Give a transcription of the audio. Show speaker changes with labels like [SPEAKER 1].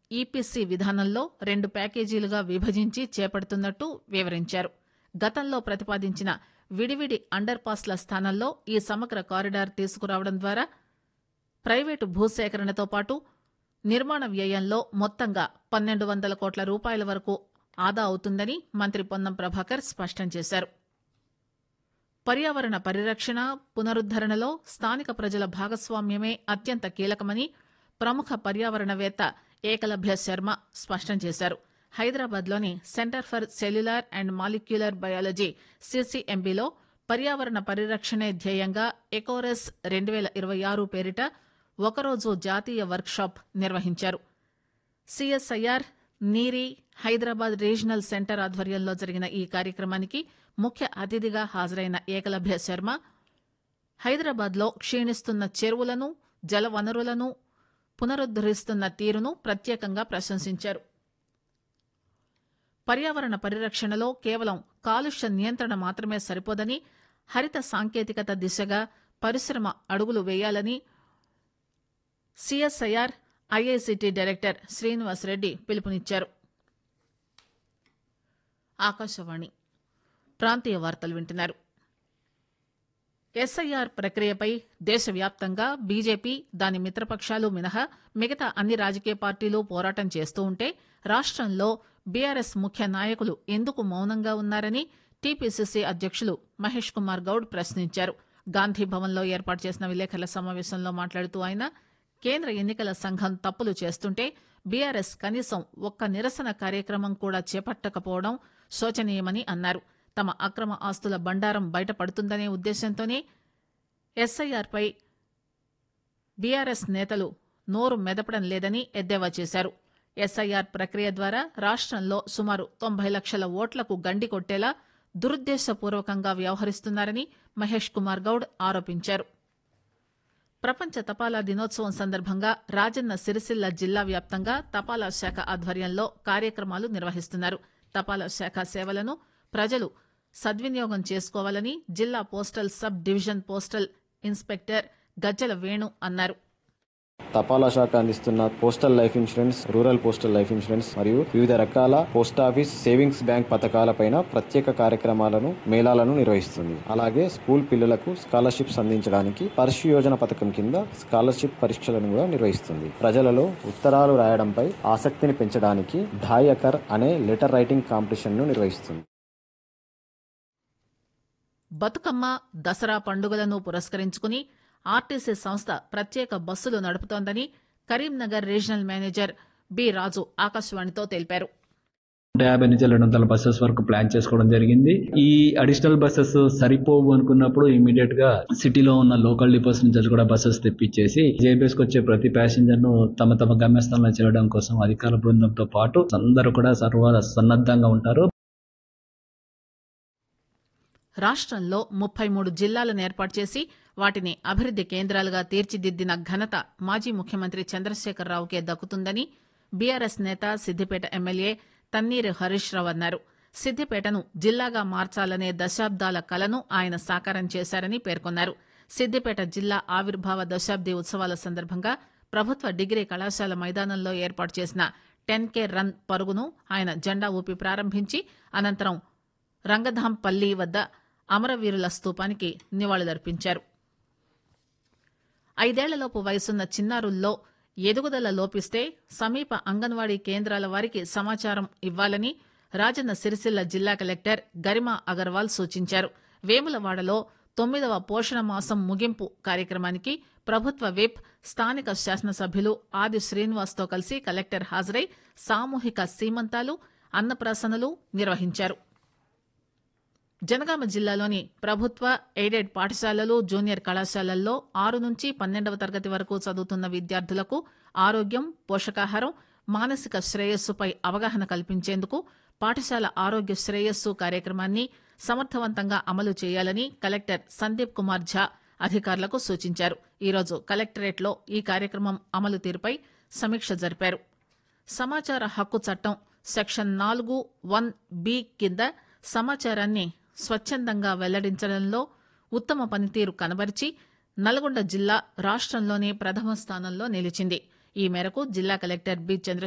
[SPEAKER 1] EPC విధానంలో రెండు ప్యాకేజీలుగా విభజించి చేపడుతున్నట్టు వివరించారు గతంలో ప్రతిపాదించిన విడివిడి అండర్ పాస్ల స్థానంలో ఈ సమగ్ర కారిడార్ తీసుకురావడం ద్వారా ప్రైవేటు భూసేకరణతో పాటు నిర్మాణ వ్యయంలో మొత్తంగా పన్నెండు వందల కోట్ల రూపాయల వరకు ఆదా అవుతుందని మంత్రి పొన్నం ప్రభాకర్ స్పష్టం చేశారు పర్యావరణ పరిరక్షణ పునరుద్దరణలో స్థానిక ప్రజల భాగస్వామ్యమే అత్యంత కీలకమని ప్రముఖ పర్యావరణవేత్త ఏకలభ్య శర్మ స్పష్టం చేశారు హైదరాబాద్లోని centre for cellular and molecular biology సిసిఎంబిలో పర్యావరణ పరిరక్షణే ధ్యేయంగా ఎకోరెస్ రెండు వేల ఇరవై ఆరు పేరిట ఒకరోజు జాతీయ వర్క్షాప్ నిర్వహించారు CSIR NEERI Hyderabad regional centre ఆధ్వర్యంలో జరిగిన ఈ కార్యక్రమానికి ముఖ్య అతిథిగా హాజరైన ఏకలభ్య శర్మ హైదరాబాద్లో క్షీణిస్తున్న చెరువులను జలవనరులను పునరుద్దరిస్తున్న తీరును ప్రత్యేకంగా ప్రశంసించారు పర్యావరణ పరిరక్షణలో కేవలం కాలుష్య నియంత్రణ మాత్రమే సరిపోదని హరిత సాంకేతికత దిశగా పరిశ్రమ అడుగులు వేయాలని CSIR IICT director Srinivas Reddy పిలుపునిచ్చారు ఆకాశవాణి ప్రాంతీయ వార్తలు వింటున్నారు ఎస్ఐఆర్ ప్రక్రియపై దేశవ్యాప్తంగా బీజేపీ దాని మిత్రపక్షాలు మినహా మిగతా అన్ని రాజకీయ పార్టీలు పోరాటం చేస్తూ ఉంటే రాష్టంలో బీఆర్ఎస్ ముఖ్య నాయకులు ఎందుకు మౌనంగా ఉన్నారని టీపీసీసీ అధ్యక్షులు మహేష్ కుమార్ గౌడ్ ప్రశ్నించారు గాంధీ భవన్లో ఏర్పాటు చేసిన విలేకరుల సమావేశంలో మాట్లాడుతూ ఆయన కేంద్ర ఎన్నికల సంఘం తప్పులు చేస్తుంటే బీఆర్ఎస్ కనీసం ఒక్క నిరసన కార్యక్రమం కూడా చేపట్టకపోవడం శోచనీయమని అన్నారు తమ అక్రమ ఆస్తుల బండారం బయటపడుతుందనే ఉద్దేశంతోనే ఎస్ఐఆర్పై బీఆర్ఎస్ నేతలు నోరు మెదపడం లేదని ఎద్దేవా చేశారు ఎస్ఐఆర్ ప్రక్రియ ద్వారా రాష్టంలో సుమారు తొంభై లక్షల ఓట్లకు గండి కొట్టేలా దురుద్దేశపూర్వకంగా వ్యవహరిస్తున్నారని మహేష్ కుమార్ గౌడ్ ఆరోపించారు ప్రపంచ తపాలా దినోత్సవం సందర్భంగా రాజన్న సిరిసిల్ల జిల్లా వ్యాప్తంగా తపాలా శాఖ ఆధ్వర్యంలో కార్యక్రమాలు నిర్వహిస్తున్నారు తపాలా శాఖ సేవలను ప్రజలు సద్వినియోగం చేసుకోవాలని జిల్లా postal sub division postal inspector Gajjala Venu అన్నారు
[SPEAKER 2] తపాలా శాఖ అందిస్తున్న postal life insurance rural postal life insurance మరియు వివిధ రకాల పోస్ట్ ఆఫీస్ సేవింగ్స్ బ్యాంక్ పథకాలపైన ప్రత్యేక కార్యక్రమాలను మేళాలను నిర్వహిస్తుంది అలాగే స్కూల్ పిల్లలకు స్కాలర్షిప్స్ అందించడానికి పర్షు యోజన పథకం కింద స్కాలర్షిప్ పరీక్షలను కూడా నిర్వహిస్తుంది ప్రజలలో ఉత్తరాలు రాయడంపై ఆసక్తిని పెంచడానికి ఢాయ్ అకర్ అనే లెటర్ రైటింగ్ కాంపిటీషన్ ను నిర్వహిస్తుంది
[SPEAKER 1] బతుకమ్మ దసరా పండుగలను పురస్కరించుకుని ఆర్టీసీ సంస్థ ప్రత్యేక బస్సులు నడుపుతోందని Karimnagar regional manager B Raju ఆకాశవాణితో తెలిపారు
[SPEAKER 3] నూట యాభై నుంచి రెండు వందల బస్సెస్ వరకు ప్లాన్ చేసుకోవడం జరిగింది ఈ అడిషనల్ బస్సెస్ సరిపోవు అనుకున్నప్పుడు ఇమీడియట్ గా సిటీలో ఉన్న లోకల్ డిపోస్ నుంచి కూడా బస్సెస్ తెప్పించేసి జేబీఎస్ కి వచ్చే ప్రతి ప్యాసింజర్ ను తమ తమ గమ్యస్థానంలో చేరడం కోసం అధికార బృందంతో పాటు అందరూ కూడా సర్వ సన్నద్ధంగా ఉంటారు
[SPEAKER 1] రాష్టంలో ముప్పై మూడు జిల్లాలను ఏర్పాటు చేసి వాటిని అభివృద్ది కేంద్రాలుగా తీర్చిదిద్దిన ఘనత మాజీ ముఖ్యమంత్రి చంద్రశేఖరరావుకే దక్కుతుందని బీఆర్ఎస్ నేత సిద్దిపేట ఎమ్మెల్యే తన్నీరు హరీష్ రావు అన్నారు సిద్దిపేటను జిల్లాగా మార్చాలనే దశాబ్దాల కలను ఆయన సాకారం చేశారని పేర్కొన్నారు సిద్దిపేట జిల్లా ఆవిర్భావ దశాబ్ది ఉత్సవాల సందర్భంగా ప్రభుత్వ డిగ్రీ కళాశాల మైదానంలో ఏర్పాటు చేసిన టెన్ కే రన్ పరుగును ఆయన జెండా ఊపి ప్రారంభించి అనంతరం రంగధాంపల్లి వద్ద అమరవీరుల స్తూపానికి నివాళులర్పించారు ఐదేళ్లలోపు వయసున్న చిన్నారుల్లో ఎదుగుదల లోపిస్తే సమీప అంగన్వాడీ కేంద్రాల వారికి సమాచారం ఇవ్వాలని రాజన్న సిరిసిల్ల జిల్లా కలెక్టర్ గరిమా అగర్వాల్ సూచించారు వేములవాడలో తొమ్మిదవ పోషణ మాసం ముగింపు కార్యక్రమానికి ప్రభుత్వ విప్ స్థానిక శాసనసభ్యులు ఆది శ్రీనివాస్తో కలిసి కలెక్టర్ హాజరై సామూహిక సీమంతాలు అన్నప్రాసనలు నిర్వహించారు జనగామ జిల్లాలోని ప్రభుత్వ ఎయిడెడ్ పాఠశాలలు జూనియర్ కళాశాలల్లో ఆరు నుంచి పన్నెండవ తరగతి వరకు చదువుతున్న విద్యార్థులకు ఆరోగ్యం పోషకాహారం మానసిక శ్రేయస్సుపై అవగాహన కల్పించేందుకు పాఠశాల ఆరోగ్య శ్రేయస్సు కార్యక్రమాన్ని సమర్థవంతంగా అమలు చేయాలని కలెక్టర్ సందీప్ కుమార్ ఝా అధికారులకు సూచించారు ఈరోజు కలెక్టరేట్లో ఈ కార్యక్రమం అమలు తీరుపై సమీక్ష జరిపారు సమాచార హక్కు చట్టం సెక్షన్ నాలుగు వన్ బి కింద సమాచారాన్ని స్వచ్ఛందంగా వెల్లడించడంలో ఉత్తమ పనితీరు కనబరిచి నల్గొండ జిల్లా రాష్టంలోనే ప్రథమ స్థానంలో నిలిచింది ఈ మేరకు జిల్లా కలెక్టర్ బి చంద్ర